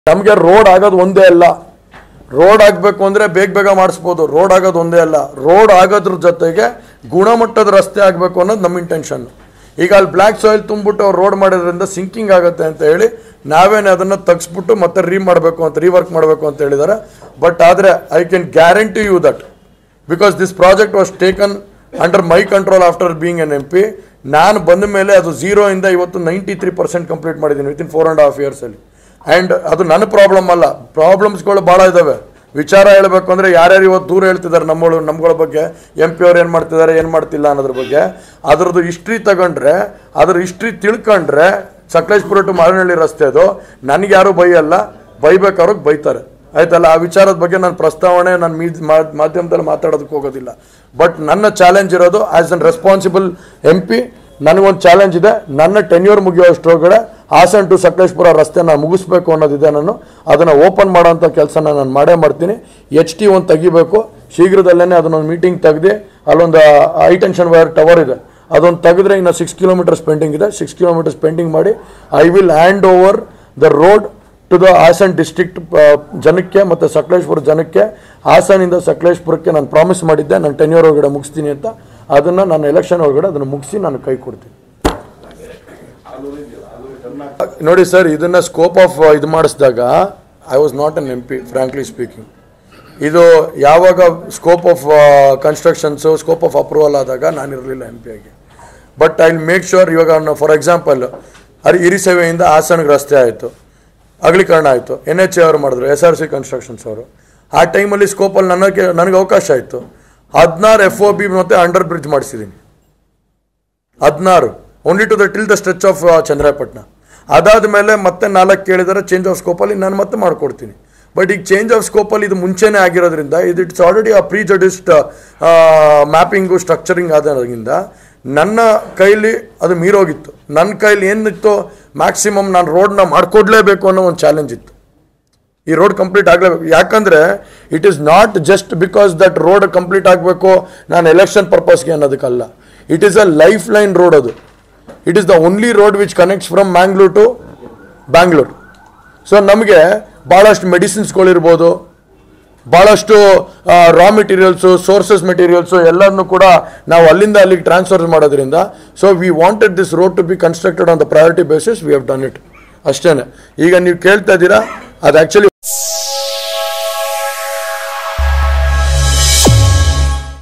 ನಮಗೆ ರೋಡ್ ಆಗೋದು ಒಂದೇ ಅಲ್ಲ ರೋಡ್ ಆಗಬೇಕು ಅಂದರೆ ಬೇಗ ಬೇಗ ಮಾಡಿಸ್ಬೋದು ರೋಡ್ ಆಗೋದು ಒಂದೇ ಅಲ್ಲ ರೋಡ್ ಆಗೋದ್ರ ಜೊತೆಗೆ ಗುಣಮಟ್ಟದ ರಸ್ತೆ ಆಗಬೇಕು ಅನ್ನೋದು ನಮ್ಮ ಇಂಟೆನ್ಷನ್ ಈಗ ಅಲ್ಲಿ ಬ್ಲ್ಯಾಕ್ ಸಾಯಿಲ್ ತುಂಬಿಟ್ಟು ಅವ್ರು ರೋಡ್ ಮಾಡೋದ್ರಿಂದ ಸಿಂಕಿಂಗ್ ಆಗುತ್ತೆ ಅಂತ ಹೇಳಿ ನಾವೇನೇ ಅದನ್ನು ತೆಗ್ಸ್ಬಿಟ್ಟು ಮತ್ತೆ ರೀ ಮಾಡಬೇಕು ಅಂತ ರೀವರ್ಕ್ ಮಾಡಬೇಕು ಅಂತ ಹೇಳಿದ್ದಾರೆ ಬಟ್ ಆದರೆ I can guarantee you that because this project was taken under my control after being an M P ನಾನು ಬಂದ ಮೇಲೆ ಅದು ಝೀರೋ ಇಂದ ಇವತ್ತು ನೈಂಟಿ ತ್ರೀ ಪರ್ಸೆಂಟ್ ಕಂಪ್ಲೀಟ್ ಮಾಡಿದ್ದೀನಿ ವಿತಿನ್ ಫೋರ್ ಆ್ಯಂಡ್ ಹಾಫ್ ಇಯರ್ಸಲ್ಲಿ ಆ್ಯಂಡ್ ಅದು ನನ್ನ ಪ್ರಾಬ್ಲಮ್ ಅಲ್ಲ ಪ್ರಾಬ್ಲಮ್ಸ್ಗಳು ಭಾಳ ಇದ್ದಾವೆ ವಿಚಾರ ಹೇಳಬೇಕು ಅಂದರೆ ಯಾರ್ಯಾರು ಇವತ್ತು ದೂರ ಹೇಳ್ತಿದ್ದಾರೆ ನಮ್ಮಗಳು ನಮ್ಗಳ ಬಗ್ಗೆ ಎಂ ಪಿ ಅವ್ರು ಏನು ಮಾಡ್ತಿದ್ದಾರೆ ಏನು ಮಾಡ್ತಿಲ್ಲ ಅನ್ನೋದ್ರ ಬಗ್ಗೆ ಅದರದ್ದು ಹಿಸ್ಟ್ರಿ ತಗೊಂಡ್ರೆ ಅದ್ರ ಹಿಸ್ಟ್ರಿ ತಿಳ್ಕೊಂಡ್ರೆ ಸಕಲೇಶ್ಪುರ ಟು ಮಾರನಹಳ್ಳಿ ರಸ್ತೆ ಅದು ನನಗೆ ಯಾರು ಬೈಯಲ್ಲ ಬೈಬೇಕಾವ್ರಿಗೆ ಬೈತಾರೆ ಆಯ್ತಲ್ಲ ಆ ವಿಚಾರದ ಬಗ್ಗೆ ನಾನು ಪ್ರಸ್ತಾವನೆ ನಾನು ಮೀ ಮಾ- ಮಾಧ್ಯಮದಲ್ಲಿ ಮಾತಾಡೋದಕ್ಕೆ ಹೋಗೋದಿಲ್ಲ ಬಟ್ ನನ್ನ ಚಾಲೆಂಜ್ ಇರೋದು as an responsible M P ನನಗೊಂದು ಚಾಲೆಂಜ್ ಇದೆ ನನ್ನ ಟೆನ್ಯೂರ್ ಮುಗಿಯೋಷ್ಟ್ರೊಳಗಡೆ ಹಾಸನ್ ಟು ಸಕಲೇಶ್ಪುರ ರಸ್ತೆ ನಾನು ಮುಗಿಸ್ಬೇಕು ಅನ್ನೋದಿದೆ ನಾನು ಅದನ್ನು ಓಪನ್ ಮಾಡೋಂಥ ಕೆಲಸನ ನಾನು ಮಾಡೇ ಮಾಡ್ತೀನಿ ಎಚ್ ಟಿ ಒಂದು ತೆಗಿಬೇಕು ಶೀಘ್ರದಲ್ಲೇ ಅದನ್ನೊಂದು ಮೀಟಿಂಗ್ ತೆಗ್ದು ಅಲ್ಲೊಂದು ಹೈ ಟೆನ್ಷನ್ ವೈರ್ ಟವರ್ ಇದೆ ಅದೊಂದು ತೆಗೆದ್ರೆ ಇನ್ನು ಸಿಕ್ಸ್ ಕಿಲೋಮೀಟರ್ಸ್ ಪೆಂಡಿಂಗ್ ಇದೆ ಸಿಕ್ಸ್ ಕಿಲೋಮೀಟರ್ಸ್ ಪೆಂಡಿಂಗ್ ಮಾಡಿ I will hand over the road to the Hassan district ಜನಕ್ಕೆ ಮತ್ತು ಸಕಲೇಶ್ಪುರ ಜನಕ್ಕೆ ಹಾಸನಿಂದ ಸಕಲೇಶ್ಪುರಕ್ಕೆ ನಾನು ಪ್ರಾಮಿಸ್ ಮಾಡಿದ್ದೆ ನಾನು ಟೆನ್ಯೂರ್ ಒಳಗಡೆ ಮುಗಿಸ್ತೀನಿ ಅಂತ ಅದನ್ನು ನಾನು ಎಲೆಕ್ಷನ್ ಒಳಗಡೆ ಅದನ್ನು ಮುಗಿಸಿ ನಾನು ಕೈ ಕೊಡ್ತೀನಿ ನೋಡಿ ಸರ್ ಇದನ್ನ ಸ್ಕೋಪ್ ಆಫ್ ಇದು ಮಾಡಿಸಿದಾಗ I was not an M P frankly speaking ಇದು ಯಾವಾಗ scope of constructions scope of approval ಆದಾಗ ನಾನು ಇರಲಿಲ್ಲ ಎಂ ಪಿ ಆಗಿ ಬಟ್ ಐ ಮೇಕ್ ಶೋರ್ ಇವಾಗ ಫಾರ್ ಎಕ್ಸಾಂಪಲ್ ಅರಿ ಹಿರಿಸೇವೆಯಿಂದ ಹಾಸನಕ್ಕೆ ರಸ್ತೆ ಆಯಿತು ಅಗಲೀಕರಣ ಆಯಿತು ಎನ್ ಎಚ್ ಎ ಅವರು ಮಾಡಿದ್ರು ಎಸ್ ಆರ್ ಸಿ ಕನ್ಸ್ಟ್ರಕ್ಷನ್ಸ್ ಅವರು ಆ ಟೈಮಲ್ಲಿ ಸ್ಕೋಪಲ್ಲಿ ನನಗೆ ನನಗೆ ಅವಕಾಶ ಆಯಿತು ಹದಿನಾರು ಎಫ್ ಒ ಬಿ ಮತ್ತು ಅಂಡರ್ ಬ್ರಿಡ್ಜ್ ಮಾಡಿಸಿದ್ದೀನಿ ಹದಿನಾರು only to the till the stretch of Chandrayapattana ಅದಾದ ಮೇಲೆ ಮತ್ತೆ ನಾಲ್ಕು ಕೇಳಿದರೆ ಚೇಂಜ್ ಆಫ್ ಸ್ಕೋಪಲ್ಲಿ ನಾನು ಮತ್ತೆ ಮಾಡ್ಕೊಡ್ತೀನಿ ಬಟ್ ಈಗ ಚೇಂಜ್ ಆಫ್ ಸ್ಕೋಪಲ್ಲಿ ಇದು ಮುಂಚೆನೇ ಆಗಿರೋದ್ರಿಂದ ಇದು it's already a prejudiced mapping structuring ಆದ್ರಿಂದ ನನ್ನ ಕೈಲಿ ಅದು ಮೀರೋಗಿತ್ತು ನನ್ನ ಕೈಲಿ ಏನಿತ್ತು ಮ್ಯಾಕ್ಸಿಮಮ್ ನಾನು ರೋಡ್ನ ಮಾಡ್ಕೊಡ್ಲೇಬೇಕು ಅನ್ನೋ ಒಂದು ಚಾಲೆಂಜ್ ಇತ್ತು ಈ ರೋಡ್ ಕಂಪ್ಲೀಟ್ ಆಗಲೇಬೇಕು ಯಾಕಂದರೆ it is not just because that road complete ಆಗಬೇಕು ನಾನು ಎಲೆಕ್ಷನ್ ಪರ್ಪಸ್ಗೆ ಅನ್ನೋದಕ್ಕಲ್ಲ it is a lifeline road ಅದು it is the only road which connects from Mangalore to Bangalore so ನಮಗೆ ಭಾಳಷ್ಟು ಮೆಡಿಸಿನ್ಸ್ಗಳಿರ್ಬೋದು ಭಾಳಷ್ಟು ರಾ ಮೆಟೀರಿಯಲ್ಸು ಸೋರ್ಸಸ್ ಮೆಟೀರಿಯಲ್ಸು ಎಲ್ಲನೂ ಕೂಡ ನಾವು ಅಲ್ಲಿಂದ ಅಲ್ಲಿಗೆ ಟ್ರಾನ್ಸ್ಫರ್ ಮಾಡೋದ್ರಿಂದ so we wanted this road to be constructed on the priority basis we have done it ಅಷ್ಟೇ ಈಗ ನೀವು ಕೇಳ್ತಾ ಇದ್ದೀರಾ ಅದು ಆ್ಯಕ್ಚುಲಿ